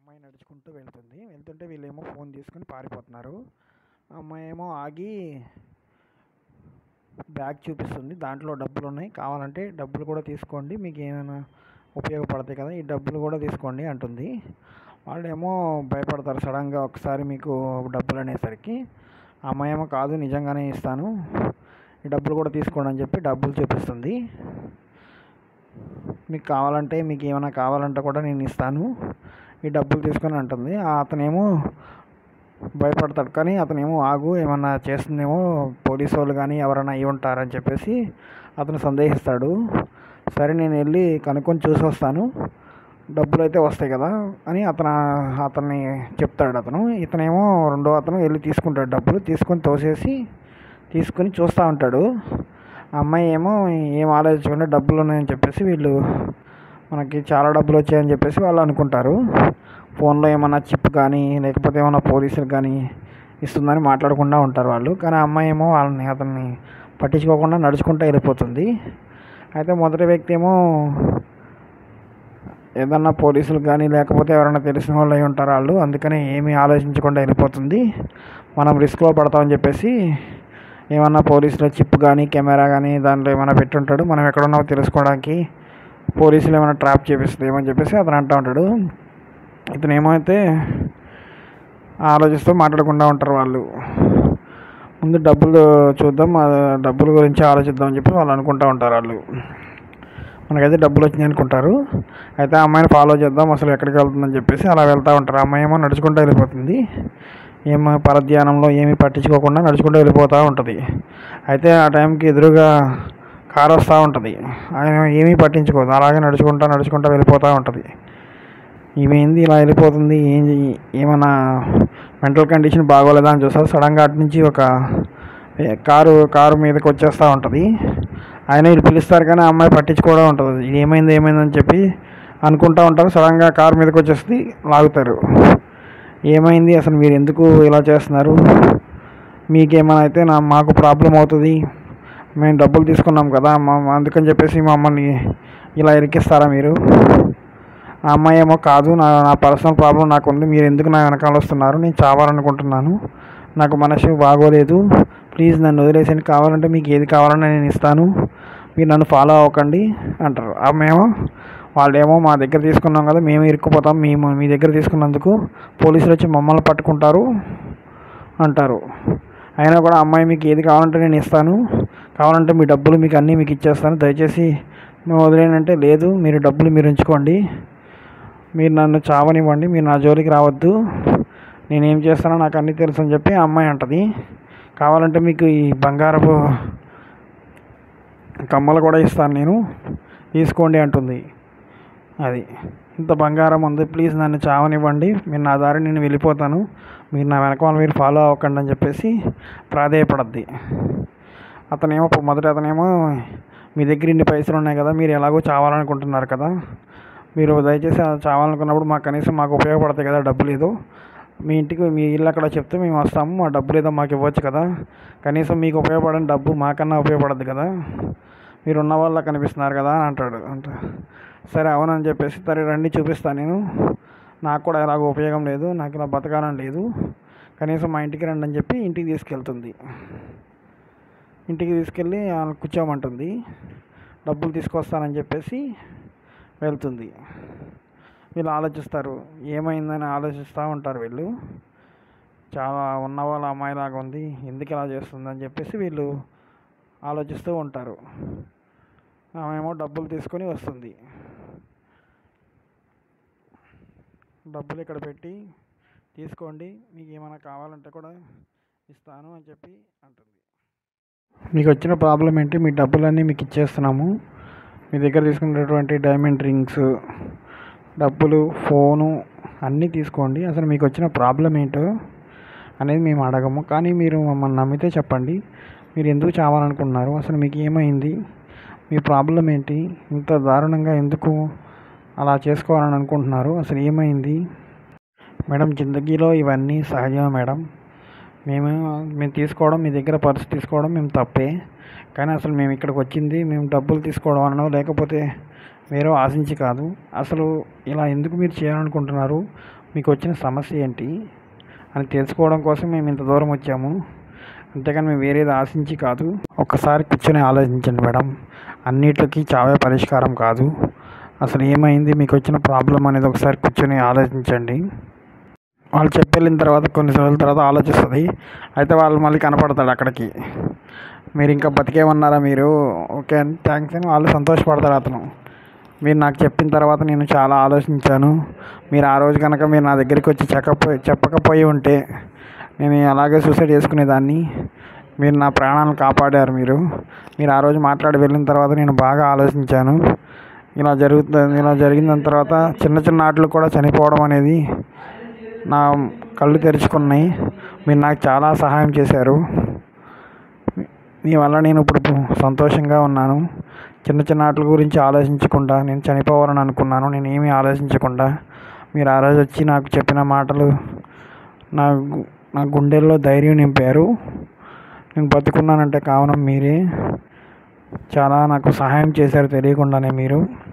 అమ్మాయి నడుచుకుంటూ వెళ్తుంది వెళ్తుంటే వీళ్ళేమో ఫోన్ తీసుకుని పారిపోతున్నారు ఆ అమ్మాయి ఏమో ఆగి బ్యాగ్ చూపిస్తుంది దాంట్లో డబ్బులు ఉన్నాయి కావాలంటే డబ్బులు కూడా తీసుకోండి మీకు ఏమైనా ఉపయోగపడతాయి కదా ఈ డబ్బులు కూడా తీసుకోండి అంటుంది వాళ్ళేమో భయపడతారు సడన్గా ఒకసారి మీకు డబ్బులు అనేసరికి ఆ అమ్మాయి ఏమో కాదు నిజంగానే ఇస్తాను ఈ డబ్బులు కూడా తీసుకోండి అని చెప్పి డబ్బులు చూపిస్తుంది మీకు కావాలంటే మీకు ఏమైనా కావాలంటే కూడా నేను ఇస్తాను ఈ డబ్బులు తీసుకొని అంటుంది ఆ అతనేమో భయపడతాడు కానీ అతనేమో ఆగు ఏమన్నా చేస్తుందేమో పోలీసు వాళ్ళు కానీ ఎవరైనా అయి ఉంటారని చెప్పేసి అతను సందేహిస్తాడు సరే నేను వెళ్ళి కనుక్కొని చూసి వస్తాను డబ్బులు అయితే వస్తాయి కదా అని అతను అతన్ని చెప్తాడు అతను ఇతనేమో రెండో అతను వెళ్ళి తీసుకుంటాడు డబ్బులు తీసుకొని తోసేసి తీసుకొని చూస్తూ ఉంటాడు ఆ అమ్మాయి ఏమో ఏం ఆలోచించకుండా డబ్బులు ఉన్నాయని చెప్పేసి వీళ్ళు మనకి చాలా డబ్బులు వచ్చాయని చెప్పేసి వాళ్ళు అనుకుంటారు ఫోన్లో ఏమన్నా చిప్ కానీ లేకపోతే ఏమన్నా పోలీసులు కానీ ఇస్తుందని మాట్లాడకుండా ఉంటారు వాళ్ళు కానీ ఆ అమ్మాయి ఏమో వాళ్ళని అతన్ని పట్టించుకోకుండా నడుచుకుంటూ వెళ్ళిపోతుంది అయితే మొదటి వ్యక్తి ఏమో ఏదన్నా పోలీసులు కానీ లేకపోతే ఎవరైనా తెలిసిన వాళ్ళు అయి ఉంటారు వాళ్ళు అందుకని ఏమీ ఆలోచించకుండా వెళ్ళిపోతుంది మనం రిస్క్లో పడతామని చెప్పేసి ఏమన్నా పోలీసుల చిప్ కానీ కెమెరా కానీ దాంట్లో ఏమైనా పెట్టుంటాడు మనం ఎక్కడ ఉన్నామో తెలుసుకోవడానికి పోలీసులు ఏమైనా ట్రాప్ చేపిస్తుంది ఏమని చెప్పేసి అతను అంటూ ఉంటాడు ఇతను ఏమైతే ఆలోచిస్తూ మాట్లాడకుండా ఉంటారు వాళ్ళు ముందు డబ్బులు చూద్దాం ఆ డబ్బుల గురించి ఆలోచిద్దాం అని చెప్పి వాళ్ళు అనుకుంటూ ఉంటారు వాళ్ళు మనకైతే డబ్బులు వచ్చినాయి అనుకుంటారు అయితే ఆ అమ్మాయిని ఫాలో చేద్దాం అసలు ఎక్కడికి వెళ్తుందని చెప్పేసి అలా వెళ్తూ ఉంటారు ఆ అమ్మాయి ఏమో నడుచుకుంటూ వెళ్ళిపోతుంది ఏమో పరధ్యానంలో ఏమీ పట్టించుకోకుండా నడుచుకుంటూ వెళ్ళిపోతూ ఉంటుంది అయితే ఆ టైంకి ఎదురుగా కారు వస్తూ ఉంటుంది ఆయన ఏమీ పట్టించుకోదు అలాగే నడుచుకుంటూ నడుచుకుంటూ వెళ్ళిపోతూ ఉంటుంది ఈమె ఏంది ఇలా వెళ్ళిపోతుంది ఏం చెయ్యి- ఏమన్నా మెంటల్ కండిషన్ బాగోలేదా అని చూస్తారు సడన్గా అటు నుంచి ఒక ఏ, కారు కారు మీదకి వచ్చేస్తూ ఉంటుంది ఆయన వీళ్ళు పిలుస్తారు కానీ ఆ అమ్మాయి పట్టించుకోవడం ఉంటుంది ఇది ఏమైంది ఏమైందని చెప్పి అనుకుంటూ ఉంటారు సడన్గా కారు మీదకి వచ్చేసి లాగుతారు ఏమైంది అసలు మీరు ఎందుకు ఇలా చేస్తున్నారు మీకేమైనా అయితే నా మాకు ప్రాబ్లం అవుతుంది మేము డబ్బులు తీసుకున్నాం కదా మా అందుకని చెప్పేసి మమ్మల్ని ఇలా ఇరికిస్తారా మీరు ఆ అమ్మాయి ఏమో కాదు నా నా పర్సనల్ ప్రాబ్లం నాకు ఉంది మీరు ఎందుకు నా వెనకాల వస్తున్నారు నేను చావాలనుకుంటున్నాను నాకు మనసు బాగోలేదు ప్లీజ్ నన్ను వదిలేసండి కావాలంటే మీకు ఏది కావాలన్నా నేను ఇస్తాను మీరు నన్ను ఫాలో అవ్వకండి అంటారు ఆమెమో వాళ్ళేమో మా దగ్గర తీసుకున్నాం కదా మేము ఇరుక్కుపోతాం మేము మీ దగ్గర తీసుకున్నందుకు పోలీసులు వచ్చి మమ్మల్ని పట్టుకుంటారు అంటారు అయినా కూడా అమ్మాయి మీకు ఏది కావాలంటే నేను ఇస్తాను కావాలంటే మీ డబ్బులు మీకు అన్నీ మీకు ఇచ్చేస్తాను దయచేసి మేము వదిలేనంటే లేదు మీరు డబ్బులు మీరు ఉంచుకోండి మీరు నన్ను చావనివ్వండి మీరు నా జోలికి రావద్దు నేనేం చేస్తానో నాకు అన్నీ తెలుసు అని చెప్పి ఆ అమ్మాయి అంటది కావాలంటే మీకు ఈ బంగారపు కమ్మలు కూడా ఇస్తాను నేను తీసుకోండి అంటుంది అది ఇంత బంగారం ఉంది ప్లీజ్ నన్ను చావనివ్వండి మీరు నా దారి నేను వెళ్ళిపోతాను మీరు నా వెనకాల మీరు ఫాలో అవ్వకండి అని చెప్పేసి ప్రాధేయపడద్ది అతనేమో మొదట అతనేమో మీ దగ్గర ఇన్ని పైసలు ఉన్నాయి కదా మీరు ఎలాగో చావాలనుకుంటున్నారు కదా మీరు దయచేసి అలా చావాలనుకున్నప్పుడు మాకు కనీసం మాకు ఉపయోగపడతాయి కదా డబ్బులు ఏదో మీ ఇంటికి మీ ఇల్లు అక్కడ చెప్తే మేము వస్తాము మా డబ్బులు ఏదో మాకు ఇవ్వచ్చు కదా కనీసం మీకు ఉపయోగపడని డబ్బు మాకన్నా ఉపయోగపడద్దు కదా మీరు ఉన్న వాళ్ళ కనిపిస్తున్నారు కదా అని అంటాడు అంట సరే అవునని చెప్పేసి సరే రండి చూపిస్తాను నేను నాకు కూడా ఎలాగో ఉపయోగం లేదు నాకు ఇలా బతకాలని లేదు కనీసం మా ఇంటికి రండి అని చెప్పి ఇంటికి తీసుకెళ్తుంది ఇంటికి తీసుకెళ్ళి వాళ్ళని కూర్చోమంటుంది డబ్బులు తీసుకొస్తానని చెప్పేసి వెళ్తుంది వీళ్ళు ఆలోచిస్తారు ఏమైందని ఆలోచిస్తూ ఉంటారు వీళ్ళు చాలా ఉన్న వాళ్ళ అమ్మాయిలాగా ఉంది ఎందుకు ఇలా చేస్తుందని చెప్పేసి వీళ్ళు ఆలోచిస్తూ ఉంటారు ఆమెమో డబ్బులు తీసుకొని వస్తుంది డబ్బులు ఇక్కడ పెట్టి తీసుకోండి మీకు ఏమైనా కావాలంటే కూడా ఇస్తాను అని చెప్పి అంటుంది మీకు వచ్చిన ప్రాబ్లం ఏంటి మీ డబ్బులన్నీ మీకు ఇచ్చేస్తున్నాము మీ దగ్గర తీసుకున్నటువంటి డైమండ్ రింగ్స్ డబ్బులు ఫోను అన్నీ తీసుకోండి అసలు మీకు వచ్చిన ప్రాబ్లం ఏంటో అనేది మేము అడగము కానీ మీరు మమ్మల్ని నమ్మితే చెప్పండి మీరు ఎందుకు చావాలనుకుంటున్నారు అసలు మీకు ఏమైంది మీ ప్రాబ్లం ఏంటి ఇంత దారుణంగా ఎందుకు అలా చేసుకోవాలని అనుకుంటున్నారు అసలు ఏమైంది మేడం జిందగీలో ఇవన్నీ సహజమే మేడం మేము మేము తీసుకోవడం మీ దగ్గర పర్స్ తీసుకోవడం మేము తప్పే కానీ అసలు మేము ఇక్కడికి వచ్చింది మేము డబ్బులు తీసుకోవడం అనో లేకపోతే వేరే ఆశించి కాదు అసలు ఇలా ఎందుకు మీరు చేయాలనుకుంటున్నారు మీకు వచ్చిన సమస్య ఏంటి అని తెలుసుకోవడం కోసం మేము ఇంత దూరం వచ్చాము అంతేకాని మేము వేరేది ఆశించి కాదు ఒక్కసారి కూర్చొని ఆలోచించండి మేడం అన్నిటికీ చావే పరిష్కారం కాదు అసలు ఏమైంది మీకు వచ్చిన ప్రాబ్లం అనేది ఒకసారి కూర్చొని ఆలోచించండి వాళ్ళు చెప్పి వెళ్ళిన తర్వాత కొన్ని రోజుల తర్వాత ఆలోచిస్తుంది అయితే వాళ్ళు మళ్ళీ కనపడతాడు అక్కడికి మీరు ఇంకా బతికే ఉన్నారా మీరు ఓకే అని థ్యాంక్స్ అని వాళ్ళు సంతోషపడతారు అతను మీరు నాకు చెప్పిన తర్వాత నేను చాలా ఆలోచించాను మీరు ఆ రోజు కనుక మీరు నా దగ్గరికి వచ్చి చెప్పకపోయి చెప్పకపోయి ఉంటే నేను అలాగే సూసైడ్ చేసుకునేదాన్ని మీరు నా ప్రాణాలను కాపాడారు మీరు మీరు ఆ రోజు మాట్లాడి వెళ్ళిన తర్వాత నేను బాగా ఆలోచించాను ఇలా జరుగుతుంది ఇలా జరిగిన తర్వాత చిన్న చిన్న ఆటలు కూడా చనిపోవడం అనేది నా కళ్ళు తెరుచుకున్నాయి మీరు నాకు చాలా సహాయం చేశారు మీ వల్ల నేను ఇప్పుడు సంతోషంగా ఉన్నాను చిన్న చిన్న ఆటల గురించి ఆలోచించకుండా నేను చనిపోవాలని అనుకున్నాను నేను ఏమీ ఆలోచించకుండా మీరు ఆ రోజు వచ్చి నాకు చెప్పిన మాటలు నా గు- నా గుండెల్లో ధైర్యం నింపారు నేను బతుకున్నానంటే కారణం మీరే చాలా నాకు సహాయం చేశారు తెలియకుండానే మీరు